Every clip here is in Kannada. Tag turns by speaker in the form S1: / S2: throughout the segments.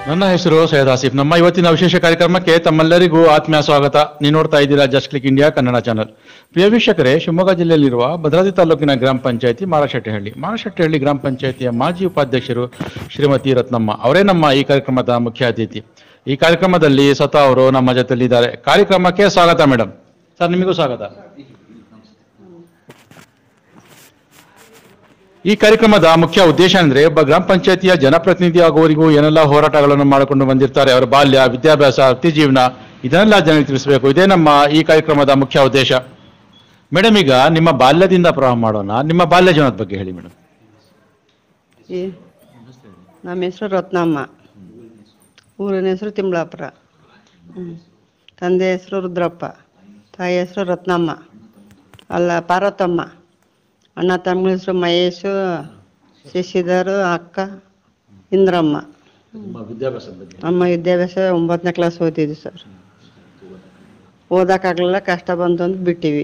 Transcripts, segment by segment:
S1: ನನ್ನ ಹೆಸರು ಸೈಯದ್ ಆಸಿಫ್ ನಮ್ಮ ಇವತ್ತಿನ ವಿಶೇಷ ಕಾರ್ಯಕ್ರಮಕ್ಕೆ ತಮ್ಮೆಲ್ಲರಿಗೂ ಆತ್ಮೀಯ ಸ್ವಾಗತ ನೀವು ನೋಡ್ತಾ ಇದ್ದೀರಾ just click India Kannada channel ಪ್ರಿಯ ವೀಕ್ಷಕರೇ ಶಿವಮೊಗ್ಗ ಜಿಲ್ಲೆಯಲ್ಲಿರುವ ಭದ್ರಾವತಿ ತಾಲೂಕಿನ ಗ್ರಾಮ ಪಂಚಾಯತಿ ಮಾರಶೆಟ್ಟಿಹಳ್ಳಿ ಮಾರಶೆಟ್ಟಿಹಳ್ಳಿ ಗ್ರಾಮ ಪಂಚಾಯತಿಯ ಮಾಜಿ ಉಪಾಧ್ಯಕ್ಷರು ಶ್ರೀಮತಿ ರತ್ನಮ್ಮ ಅವರೇ ನಮ್ಮ ಈ ಕಾರ್ಯಕ್ರಮದ ಮುಖ್ಯ ಅತಿಥಿ ಈ ಕಾರ್ಯಕ್ರಮದಲ್ಲಿ ಸ್ವತಃ ಅವರು ನಮ್ಮ ಜೊತೆಲಿದ್ದಾರೆ ಕಾರ್ಯಕ್ರಮಕ್ಕೆ ಸ್ವಾಗತ ಮೇಡಮ್ ಸರ್ ನಿಮಗೂ ಸ್ವಾಗತ ಈ ಕಾರ್ಯಕ್ರಮದ ಮುಖ್ಯ ಉದ್ದೇಶ ಅಂದ್ರೆ ಒಬ್ಬ ಗ್ರಾಮ ಪಂಚಾಯತಿಯ ಜನಪ್ರತಿನಿಧಿ ಆಗುವವರಿಗೂ ಏನೆಲ್ಲ ಹೋರಾಟಗಳನ್ನು ಮಾಡಿಕೊಂಡು ಬಂದಿರ್ತಾರೆ ಅವರ ಬಾಲ್ಯ ವಿದ್ಯಾಭ್ಯಾಸ ವೃತ್ತಿ ಜೀವನ ಇದನ್ನೆಲ್ಲ ಜನರಿಗೆ ತಿಳಿಸಬೇಕು ಇದೇ ನಮ್ಮ ಈ ಕಾರ್ಯಕ್ರಮದ ಮುಖ್ಯ ಉದ್ದೇಶ ಮೇಡಮ್ ಈಗ ನಿಮ್ಮ ಬಾಲ್ಯದಿಂದ ಪ್ರಾರಂಭ ಮಾಡೋಣ ನಿಮ್ಮ ಬಾಲ್ಯ ಜೀವನದ ಬಗ್ಗೆ ಹೇಳಿ ಮೇಡಮ್
S2: ಈ ನಮ್ಮ ಹೆಸರು ರತ್ನಮ್ಮ ಊರಿನ ಹೆಸರು ತಿಮ್ಲಾಪುರ ಹ್ಮ್. ತಂದೆ ಹೆಸರು ರುದ್ರಪ್ಪ ತಾಯಿ ಹೆಸರು ರತ್ನಮ್ಮ ಅಲ್ಲ ಪಾರ್ವತಮ್ಮ ಅಣ್ಣ ತಮ್ಮ ಹೆಸರು ಮಹೇಶು ಶಶಿಧರ್ ಅಕ್ಕ ಇಂದ್ರಮ್ಮ
S1: ವಿದ್ಯಾಭ್ಯಾಸದ ಬಗ್ಗೆ
S2: ನಮ್ಮ ವಿದ್ಯಾಭ್ಯಾಸ ಒಂಬತ್ತನೇ ಕ್ಲಾಸ್ ಓದಿದ್ವಿ ಸರ್ ಓದಕ್ಕಾಗಲಿಲ್ಲ ಕಷ್ಟ ಬಂತು ಅಂತ ಬಿಟ್ಟಿವಿ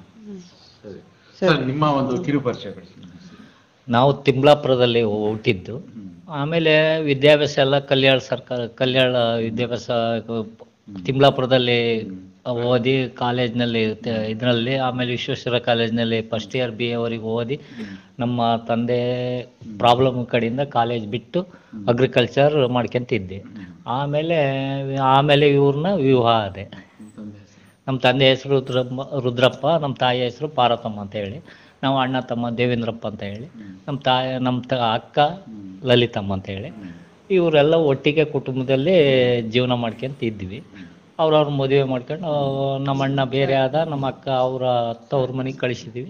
S1: ಸರ್ ನಿಮ್ಮ ಒಂದು ಕಿರು ಪರಿಚಯ ಕೊಡಿ.
S3: ನಾವು ತಿಮ್ಲಾಪುರದಲ್ಲಿ ಹುಟ್ಟಿದ್ದು ಆಮೇಲೆ ವಿದ್ಯಾಭ್ಯಾಸ ಎಲ್ಲ ಕಲ್ಯಾಣ ಸರ್ಕಾರ ಕಲ್ಯಾಣ ವಿದ್ಯಾಭ್ಯಾಸ ತಿಮ್ಲಾಪುರದಲ್ಲಿ ಓದಿ ಕಾಲೇಜ್ನಲ್ಲಿ ಇದರಲ್ಲಿ ಆಮೇಲೆ ವಿಶ್ವೇಶ್ವರ ಕಾಲೇಜ್ನಲ್ಲಿ ಫಸ್ಟ್ ಇಯರ್ ಬಿ ಎವರೆಗೆ ಓದಿ ನಮ್ಮ ತಂದೆ ಪ್ರಾಬ್ಲಮ್ ಕಡೆಯಿಂದ ಕಾಲೇಜ್ ಬಿಟ್ಟು ಅಗ್ರಿಕಲ್ಚರ್ ಮಾಡ್ಕೊಂತಿದ್ದೆ ಆಮೇಲೆ ಆಮೇಲೆ ಇವ್ರನ್ನ ವಿವಾಹ ಆದೆ ನಮ್ಮ ತಂದೆ ಹೆಸರು ರುದ್ರಮ್ಮ ರುದ್ರಪ್ಪ ನಮ್ಮ ತಾಯಿ ಹೆಸರು ಪಾರ್ವತಮ್ಮ ಅಂತ ಹೇಳಿ ನಾವು ಅಣ್ಣ ತಮ್ಮ ದೇವೇಂದ್ರಪ್ಪ ಅಂತ ಹೇಳಿ ನಮ್ಮ ತಾಯಿ ನಮ್ಮ ತ ಅಕ್ಕ ಲಲಿತಮ್ಮ ಅಂತ ಹೇಳಿ ಇವರೆಲ್ಲ ಒಟ್ಟಿಗೆ ಕುಟುಂಬದಲ್ಲಿ ಜೀವನ ಮಾಡ್ಕೊಂತ ಇದ್ವಿ ಅವ್ರವ್ರ ಮದುವೆ ಮಾಡ್ಕೊಂಡು ನಮ್ಮ ಅಣ್ಣ ಬೇರೆ ಆದ ನಮ್ಮ ಅಕ್ಕ ಅವರ ತವ್ರ ಮನೆಗೆ ಕಳಿಸಿದ್ವಿ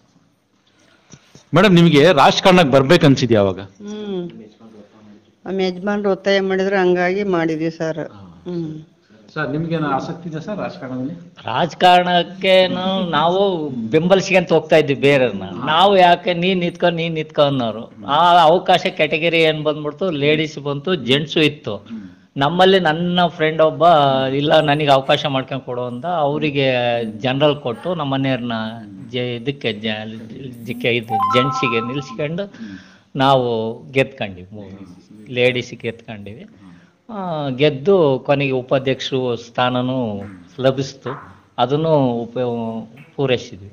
S1: ಮೇಡಮ್ ನಿಮಗೆ ರಾಜಕಾರಣಕ್ಕೆ ಬರ್ಬೇಕು ಅನ್ಸಿದ್ಯಾ ಅವಾಗ
S2: ಹ್ಮ್ ನಮ್ಮ ಯಜಮಾನ್ರು ಒತ್ತಾಯ ಮಾಡಿದ್ರು ಹಂಗಾಗಿ ಮಾಡಿದ್ವಿ ಸರ್ ಹ್ಮ್
S1: ಸರ್ ನಿಮ್ಗೆ ಆಸಕ್ತಿ ಇದೆ ಸರ್ ರಾಜಕಾರಣದಲ್ಲಿ
S3: ರಾಜಕಾರಣಕ್ಕೆ ನಾವು ಬೆಂಬಲಿಸ್ಕೊಂತ ಹೋಗ್ತಾ ಇದ್ವಿ ಬೇರೆಯವ್ರನ್ನ ನಾವು ಯಾಕೆ ನೀ ನಿಂತ್ಕೊ ನೀ ನಿಂತ್ಕೊ ಅನ್ನೋರು ಆ ಅವಕಾಶ ಕ್ಯಾಟಗರಿ ಏನ್ ಬಂದ್ಬಿಡ್ತು ಲೇಡೀಸ್ ಬಂತು ಜೆಂಟ್ಸು ಇತ್ತು ನಮ್ಮಲ್ಲಿ ನನ್ನ ಫ್ರೆಂಡ್ ಒಬ್ಬ ಇಲ್ಲ ನನಗೆ ಅವಕಾಶ ಮಾಡ್ಕೊಂಡು ಕೊಡು ಅಂತ ಅವರಿಗೆ ಜನರಲ್ ಕೊಟ್ಟು ನಮ್ಮ ಮನೆಯವ್ರನ್ನ ಜ ಇದಕ್ಕೆ ಜ ಇದಕ್ಕೆ ಇದು ಜೆಂಟ್ಸಿಗೆ ನಿಲ್ಸ್ಕೊಂಡು ನಾವು ಗೆದ್ಕೊಂಡಿವಿ ಲೇಡೀಸಿಗೆ ಗೆದ್ಕೊಂಡಿವಿ ಆ, ಗೆದ್ದು ಕೊನೆಗೆ ಉಪಾಧ್ಯಕ್ಷರು ಸ್ಥಾನನೂ ಲಭಿಸ್ತು ಅದನ್ನು ಉಪ ಪೂರೈಸಿದ್ವಿ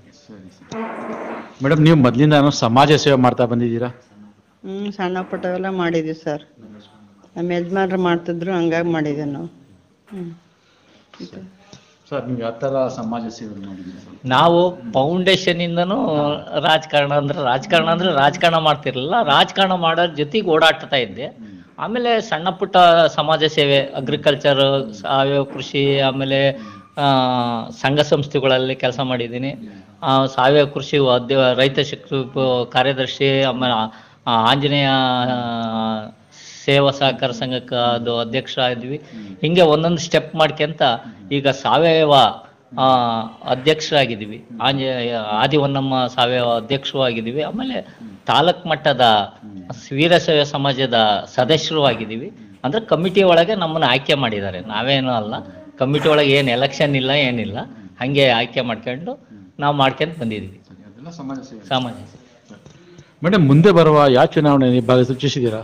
S1: ಮೇಡಮ್ ನೀವು ಮೊದಲಿಂದ ಸಮಾಜ ಸೇವೆ ಮಾಡ್ತಾ ಬಂದಿದ್ದೀರಾ
S2: ಹ್ಮ್ ಸಣ್ಣ ಪುಟ್ಟವೆಲ್ಲ ಮಾಡಿದ್ವಿ ಸರ್ ನಮ್ಮ ಯಜಮಾನ್ರು ಮಾಡ್ತಿದ್ರು ಹಂಗಾಗಿ ಮಾಡಿದ್ವಿ ನಾವು ಹ್ಮ್
S1: ಸರ್ ನೀವು ಯಾವ ಥರ ಸಮಾಜ ಸೇವೆ ಮಾಡಿದ್ದೀರಾ ಸರ್
S3: ನಾವು ಫೌಂಡೇಶನ್ ಇಂದನೂ ರಾಜಕಾರಣ ಅಂದ್ರೆ ರಾಜಕಾರಣ ಅಂದ್ರೆ ರಾಜಕಾರಣ ಮಾಡ್ತಿರ್ಲಿಲ್ಲ ರಾಜಕಾರಣ ಮಾಡೋದ್ರ ಜೊತೆಗೆ ಓಡಾಡ್ತಾ ಇದ್ದೆ ಆಮೇಲೆ ಸಣ್ಣ ಪುಟ್ಟ ಸಮಾಜ ಸೇವೆ ಅಗ್ರಿಕಲ್ಚರ್ ಸಾವಯವ ಕೃಷಿ ಆಮೇಲೆ ಆ, ಸಂಘ ಸಂಸ್ಥೆಗಳಲ್ಲಿ ಕೆಲಸ ಮಾಡಿದ್ದೀನಿ ಆ, ಸಾವಯವ ಕೃಷಿ ಅಧ್ಯ ರೈತ ಶಿಕ್ಷಣ ಕಾರ್ಯದರ್ಶಿ ಆಮೇಲೆ ಆ, ಆಂಜನೇಯ ಆ, ಸೇವಾ ಸಹಕಾರ ಸಂಘಕ್ಕೆ ಅದು ಅಧ್ಯಕ್ಷ ಇದ್ವಿ ಹಿಂಗೆ ಒಂದೊಂದು ಸ್ಟೆಪ್ ಮಾಡ್ಕೊಂತ ಈಗ ಸಾವಯವ ಆ, ಅಧ್ಯಕ್ಷರಾಗಿದ್ದೀವಿ ಆಂಜ ಆದಿವನ್ನಮ್ಮ ಸಾವಯವ ಅಧ್ಯಕ್ಷರು ಆಗಿದ್ದೀವಿ ಆಮೇಲೆ ತಾಲೂಕ್ ಮಟ್ಟದ ವೀರಶೈವ ಸಮಾಜದ ಸದಸ್ಯರು ಆಗಿದ್ದೀವಿ ಅಂದ್ರೆ ಕಮಿಟಿ ಒಳಗೆ ನಮ್ಮನ್ನು ಆಯ್ಕೆ ಮಾಡಿದ್ದಾರೆ ನಾವೇನೂ ಅಲ್ಲ ಕಮಿಟಿ ಒಳಗೆ ಏನು ಎಲೆಕ್ಷನ್ ಇಲ್ಲ ಏನಿಲ್ಲ ಹಾಗೆ ಆಯ್ಕೆ ಮಾಡ್ಕೊಂಡು ನಾವು ಮಾಡ್ಕೊಂತ ಬಂದಿದ್ದೀವಿ
S1: ಅದೆಲ್ಲ ಸಮಾಜ ಸೇವೆ
S3: ಸಾಮಾನ್ಯ
S1: ಮೇಡಮ್ ಮುಂದೆ ಬರುವ ಯಾವ ಚುನಾವಣೆಯಲ್ಲಿ ಭಾಗ ಸೂಚಿಸಿದ್ದೀರಾ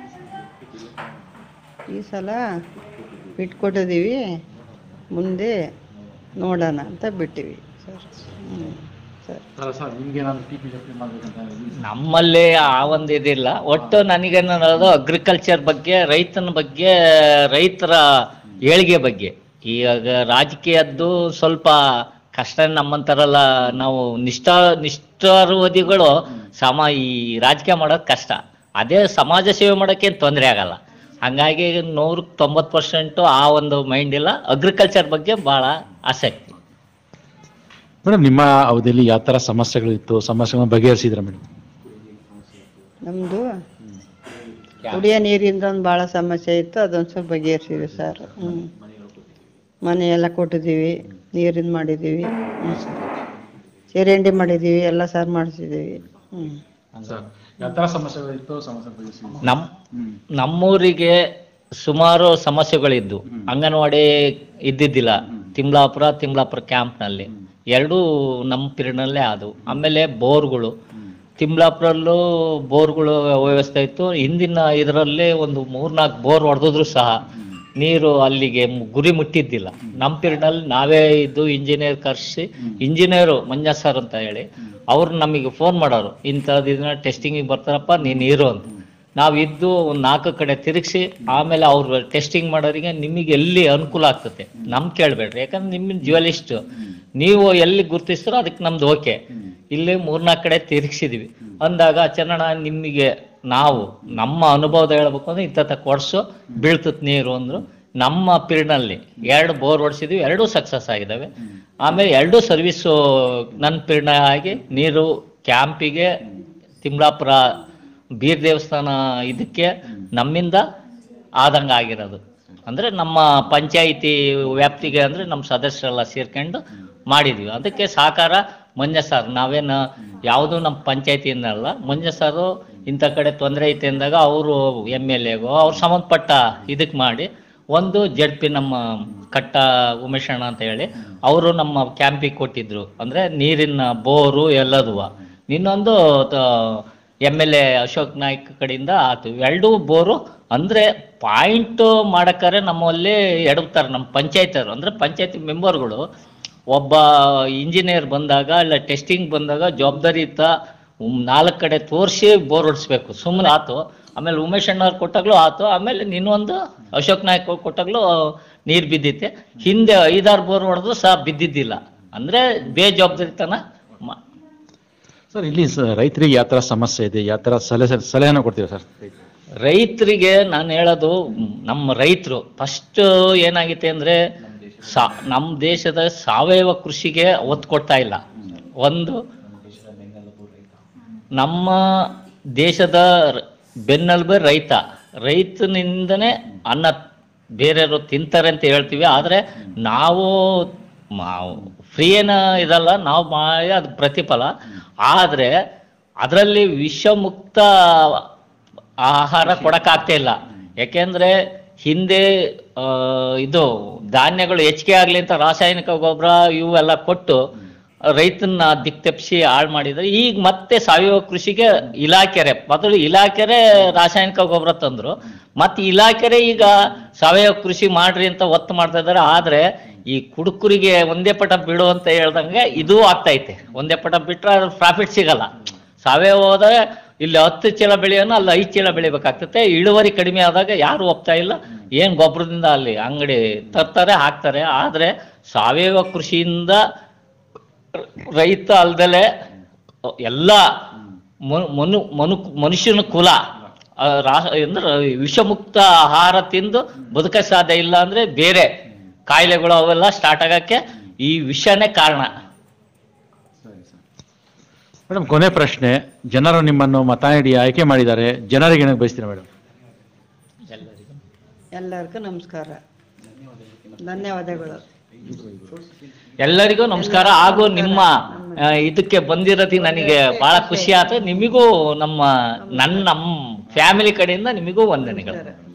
S2: ಈ ಸಲ ಬಿಟ್ಕೊಟ್ಟಿದ್ದೀವಿ ಮುಂದೆ ನೋಡೋಣ ಅಂತ ಬಿಟ್ಟಿವಿ ಸರ್ ಹ್ಮ್ ಸರ್
S1: ಸರ್ ನಿಮ್ಗೆ ನಾನು ಟಿ ಪಿ ಜಪಿ ಮಾಡ್ಬೇಕಂತ
S3: ನಮ್ಮಲ್ಲಿ ಆ ಒಂದು ಇದಿಲ್ಲ ಒಟ್ಟು ನನಗೇನದು ಅಗ್ರಿಕಲ್ಚರ್ ಬಗ್ಗೆ ರೈತನ ಬಗ್ಗೆ ರೈತರ ಏಳಿಗೆ ಬಗ್ಗೆ ಈಗ ರಾಜಕೀಯದ್ದು ಸ್ವಲ್ಪ ಕಷ್ಟ ನಮ್ಮಂತಾರಲ್ಲ ನಾವು ನಿಷ್ಠಾ ನಿಷ್ಠಾರವಾದಿಗಳು ಸಮ ಈ ರಾಜಕೀಯ ಮಾಡೋದು ಕಷ್ಟ ಅದೇ ಸಮಾಜ ಸೇವೆ ಮಾಡೋಕ್ಕೇನು ತೊಂದರೆ ಆಗಲ್ಲ ಹಂಗಾಗಿ ನೂರಕ್ಕೆ ತೊಂಬತ್ತು ಪರ್ಸೆಂಟು ಆ ಒಂದು ಮೈಂಡ್ ಇಲ್ಲ ಅಗ್ರಿಕಲ್ಚರ್ ಬಗ್ಗೆ ಭಾಳ ಆಸಕ್ತಿ
S1: ಮೇಡಮ್ ನಿಮ್ಮ ಅವಧಿಯಲ್ಲಿ ಯಾವ ಥರ ಸಮಸ್ಯೆಗಳಿತ್ತು ಸಮಸ್ಯೆಗಳನ್ನ ಬಗೆಹರಿಸಿದ್ರ ಮೇಡಮ್
S2: ನಮ್ಮದು ಕುಡಿಯೋ ನೀರಿಂದ ಒಂದು ಭಾಳ ಸಮಸ್ಯೆ ಇತ್ತು ಅದೊಂದು ಸ್ವಲ್ಪ ಬಗೆಹರಿಸಿದ್ವಿ ಸರ್ ಹ್ಞೂ ಮನೆ ಎಲ್ಲ ಕೊಟ್ಟಿದ್ದೀವಿ ನೀರಿಂದ ಮಾಡಿದ್ದೀವಿ ಹ್ಞೂ ಚರಂಡಿ ಮಾಡಿದ್ದೀವಿ ಎಲ್ಲ ಸಾರು ಮಾಡಿಸಿದ್ದೀವಿ ಹ್ಞೂ
S1: ಸರ್ ಯಾವ ಥರ ಸಮಸ್ಯೆಗಳಿತ್ತು ಸಮಸ್ಯೆ ಬಗೆಹರಿಸಿದ್ರಿ
S3: ನಮ್ಮ ನಮ್ಮೂರಿಗೆ ಸುಮಾರು ಸಮಸ್ಯೆಗಳಿದ್ದು ಅಂಗನವಾಡಿ ಇದ್ದಿದ್ದಿಲ್ಲ ತಿಮ್ಲಾಪುರ ತಿಮ್ಲಾಪುರ ಕ್ಯಾಂಪ್ನಲ್ಲಿ ಎರಡೂ ನಮ್ಮ ಪಿರಿಯಡ್ನಲ್ಲೇ ಆದವು ಆಮೇಲೆ ಬೋರ್ಗಳು ತಿಮ್ಲಾಪುರಲ್ಲೂ ಬೋರ್ಗಳು ವ್ಯವಸ್ಥೆ ಇತ್ತು ಹಿಂದಿನ ಇದರಲ್ಲೇ ಒಂದು ಮೂರ್ನಾಲ್ಕು ಬೋರ್ ಹೊಡೆದಿದ್ರು ಸಹ ನೀರು ಅಲ್ಲಿಗೆ ಮು- ಗುರಿ ಮುಟ್ಟಿದ್ದಿಲ್ಲ ನಮ್ಮ ಪೀರಿಯಡ್ನಲ್ಲಿ ನಾವೇ ಇದ್ದು ಇಂಜಿನಿಯರ್ ಕರೆಸಿ ಇಂಜಿನಿಯರು ಮಂಜ ಸರ್ ಅಂತ ಹೇಳಿ ಅವ್ರು ನಮಗೆ ಫೋನ್ ಮಾಡೋರು ಇಂಥದ್ದು ಇದನ್ನ ಟೆಸ್ಟಿಂಗಿಗೆ ಬರ್ತಾರಪ್ಪ ನೀನು ಇರು ಅಂತ ನಾವು ಇದ್ದು ಒಂದು ನಾಲ್ಕು ಕಡೆ ತಿರುಗಿಸಿ ಆಮೇಲೆ ಅವ್ರು ಟೆಸ್ಟಿಂಗ್ ಮಾಡೋರಿಗೆ ನಿಮಗೆ ಎಲ್ಲಿ ಅನುಕೂಲ ಆಗ್ತದೆ ನಮ್ ಕೇಳಬೇಡ್ರಿ ಯಾಕಂದ್ರೆ ನಿಮ್ಮ ಜ್ಯುವೆಲಿಸ್ಟ್ ನೀವು ಎಲ್ಲಿ ಗುರುತಿಸ್ತಾರೋ ಅದಕ್ಕೆ ನಮ್ದು ಓಕೆ ಇಲ್ಲಿ ಮೂರ್ನಾಲ್ಕು ಕಡೆ ತಿರುಗಿಸಿದ್ವಿ ಅಂದಾಗ ಚನ್ನಣ ನಿಮಗೆ ನಾವು ನಮ್ಮ ಅನುಭವದ ಹೇಳ್ಬೇಕು ಅಂದ್ರೆ ಇಂಥ ಕೊಡ್ಸು ಬೀಳ್ತತ್ ನೀರು ಅಂದ್ರು ನಮ್ಮ ಪೀರಿಯಡ್ನಲ್ಲಿ ಎರಡು ಬೋರ್ ಹೊಡ್ಸಿದ್ವಿ ಎರಡೂ ಸಕ್ಸಸ್ ಆಗಿದ್ದಾವೆ ಆಮೇಲೆ ಎರಡೂ ಸರ್ವಿಸು ನನ್ನ ಪೀರಿಯಡ್ ಆಗಿ ನೀರು ಕ್ಯಾಂಪಿಗೆ ತಿಮ್ಲಾಪುರ ಬೀರ್ ದೇವಸ್ಥಾನ ಇದಕ್ಕೆ ನಮ್ಮಿಂದ ಆದಂಗೆ ಆಗಿರೋದು ಅಂದರೆ ನಮ್ಮ ಪಂಚಾಯಿತಿ ವ್ಯಾಪ್ತಿಗೆ ಅಂದರೆ ನಮ್ಮ ಸದಸ್ಯರೆಲ್ಲ ಸೇರ್ಕೊಂಡು ಮಾಡಿದ್ವಿ ಅದಕ್ಕೆ ಸಹಕಾರ ಮಂಜ ಸರ್ ನಾವೇನು ಯಾವುದು ನಮ್ಮ ಪಂಚಾಯತಿಯಿಂದಲ್ಲ ಮಂಜ ಸಾರು ಇಂಥ ಕಡೆ ತೊಂದರೆ ಐತೆ ಅಂದಾಗ ಅವರು ಎಮ್ ಎಲ್ ಎಗೋ ಅವ್ರು ಸಂಬಂಧಪಟ್ಟ ಇದಕ್ಕೆ ಮಾಡಿ ಒಂದು ಜಡ್ ಪಿ ನಮ್ಮ ಕಟ್ಟ ಉಮೇಶಣ್ಣ ಅಂತ ಹೇಳಿ ಅವರು ನಮ್ಮ ಕ್ಯಾಂಪಿಗೆ ಕೊಟ್ಟಿದ್ರು ಅಂದರೆ ನೀರಿನ ಬೋರು ಎಲ್ಲದುವ ಇನ್ನೊಂದು M L A Ashok Naik ಕಡೆಯಿಂದ ಆತು ಎರಡೂ ಬೋರು ಅಂದರೆ ಪಾಯಿಂಟ್ ಮಾಡಕ್ಕಾರೆ ನಮ್ಮಲ್ಲಿ ಎಡವ್ತಾರೆ ನಮ್ಮ ಪಂಚಾಯತರು ಅಂದರೆ ಪಂಚಾಯತಿ ಮೆಂಬರ್ಗಳು ಒಬ್ಬ ಇಂಜಿನಿಯರ್ ಬಂದಾಗ ಇಲ್ಲ ಟೆಸ್ಟಿಂಗ್ ಬಂದಾಗ ಜವಾಬ್ದಾರಿ ಇತ್ತ ನಾಲ್ಕು ಕಡೆ ತೋರಿಸಿ ಬೋರ್ ಹೊಡಿಸ್ಬೇಕು ಸುಮ್ಮನೆ ಆತು ಆಮೇಲೆ ಉಮೇಶ್ ಅಣ್ಣವ್ರು ಕೊಟ್ಟಾಗ್ಲೂ ಆತು ಆಮೇಲೆ ಇನ್ನೊಂದು ಅಶೋಕ್ ನಾಯ್ಕ್ ಅವ್ರು ಕೊಟ್ಟಾಗ್ಲೂ ನೀರು ಬಿದ್ದಿತ್ತೆ ಹಿಂದೆ ಐದಾರು ಬೋರ್ ಹೊಡೆದು ಸಹ ಬಿದ್ದಿದ್ದಿಲ್ಲ ಅಂದರೆ ಬೇಜವಾಬ್ದಾರಿತನ ಮಾ-
S1: ಸರ್ ಇಲ್ಲಿ ಸ- ರೈತರಿಗೆ ಯಾವ ಥರ ಸಮಸ್ಯೆ ಇದೆ ಯಾವ ಥರ ಸಲಹೆ ಸಲಹೆನ ಕೊಡ್ತೀರಾ ಸರ್
S3: ರೈತರಿಗೆ ನಾನು ಹೇಳೋದು ಮ್, ನಮ್ಮ ರೈತರು ಫಸ್ಟ್ ಏನಾಗಿದೆ ಅಂದರೆ ಸಾ ನಮ್ಮ ದೇಶದ ಸಾವಯವ ಕೃಷಿಗೆ ಒತ್ತು ಕೊಡ್ತಾ ಇಲ್ಲ ಒಂದು ನಮ್ಮ ದೇಶದ ರ- ಬೆನ್ನೆಲುಬೆ ರೈತ ರೈತನಿಂದನೇ ಅನ್ನ ಬೇರೆಯವರು ತಿಂತಾರೆ ಅಂತ ಹೇಳ್ತೀವಿ ಆದರೆ ನಾವು ಫ್ರೀ ಏನ ಇದಲ್ಲ ನಾವು ಮಾಡಿ ಅದು ಪ್ರತಿಫಲ ಆದರೆ ಅದರಲ್ಲಿ ವಿಷಮುಕ್ತ ಆಹಾರ ಕೊಡಕ್ಕಾಗ್ತಾ ಇಲ್ಲ ಯಾಕೆಂದ್ರೆ ಹಿಂದೆ ಆ, ಇದು ಧಾನ್ಯಗಳು ಹೆಚ್ಚಿಗೆ ಆಗಲಿ ಅಂತ ರಾಸಾಯನಿಕ ಗೊಬ್ಬರ ಇವೆಲ್ಲ ಕೊಟ್ಟು ರೈತನ ದಿಕ್ತಪ್ಪಿಸಿ ಹಾಳು ಮಾಡಿದ್ರೆ ಈಗ ಮತ್ತೆ ಸಾವಯವ ಕೃಷಿಗೆ ಇಲಾಖೆರೆ ಮೊದಲು ಇಲಾಖೆರೆ ರಾಸಾಯನಿಕ ಗೊಬ್ಬರ ತಂದ್ರು ಮತ್ತೆ ಇಲಾಖೆರೆ ಈಗ ಸಾವಯವ ಕೃಷಿ ಮಾಡ್ರಿ ಅಂತ ಒತ್ತು ಮಾಡ್ತಾ ಇದ್ದಾರೆ ಆದ್ರೆ ಈ ಕುಡುಕರಿಗೆ ಒಂದೇ ಪಟ ಬಿಡು ಅಂತ ಹೇಳ್ದಂಗೆ ಇದು ಆಗ್ತೈತೆ ಒಂದೇ ಪಟ ಬಿಟ್ರೆ ಅದ್ರ ಪ್ರಾಫಿಟ್ ಸಿಗಲ್ಲ ಸಾವಯವ ಹೋದ್ರೆ ಇಲ್ಲಿ ಹತ್ತು ಚೀಲ ಬೆಳೆಯೋನು ಅಲ್ಲಿ ಐದು ಚೀಲ ಬೆಳಿಬೇಕಾಗ್ತತೆ ಇಳುವರಿ ಕಡಿಮೆ ಆದಾಗ ಯಾರು ಒಪ್ತಾ ಇಲ್ಲ ಏನ್ ಗೊಬ್ಬರದಿಂದ ಅಲ್ಲಿ ಅಂಗಡಿ ತರ್ತಾರೆ ಹಾಕ್ತಾರೆ ಆದ್ರೆ ಸಾವಯವ ಕೃಷಿಯಿಂದ ರೈತ ಅಲ್ದಲೆ ಎಲ್ಲ ಮನು- ಮನು ಮನು ಮನುಷ್ಯನ ಕುಲ ಆ, ರಾ- ಅಂದ್ರೆ ವಿಷಮುಕ್ತ ಆಹಾರ ತಿಂದು ಬದುಕ ಸಾಧ್ಯ ಇಲ್ಲ ಅಂದ್ರೆ ಬೇರೆ ಕಾಯಿಲೆಗಳು ಅವೆಲ್ಲ ಸ್ಟಾರ್ಟ್ ಆಗಕ್ಕೆ ಈ ವಿಷನೇ ಕಾರಣ
S1: ಮೇಡಮ್ ಕೊನೆ ಪ್ರಶ್ನೆ ಜನರು ನಿಮ್ಮನ್ನು ಮತ ನೀಡಿ ಆಯ್ಕೆ ಮಾಡಿದ್ದಾರೆ ಜನರಿಗೆ ಏನಕ್ಕೆ ಬಯಸ್ತೀರಾ ಮೇಡಮ್
S2: ಎಲ್ಲರಿಗೂ ನಮಸ್ಕಾರ ಧನ್ಯವಾದಗಳು
S3: ಎಲ್ಲರಿಗೂ ನಮಸ್ಕಾರ ಹಾಗೂ ನಿಮ್ಮ ಆ, ಇದಕ್ಕೆ ಬಂದಿರೋದು ನನಗೆ ಬಹಳ ಖುಷಿ ಆಯ್ತು ನಿಮಗೂ ನಮ್ಮ ನನ್ನ ನಮ್ಮ ಫ್ಯಾಮಿಲಿ ಕಡೆಯಿಂದ ನಿಮಗೂ ವಂದನೆಗಳು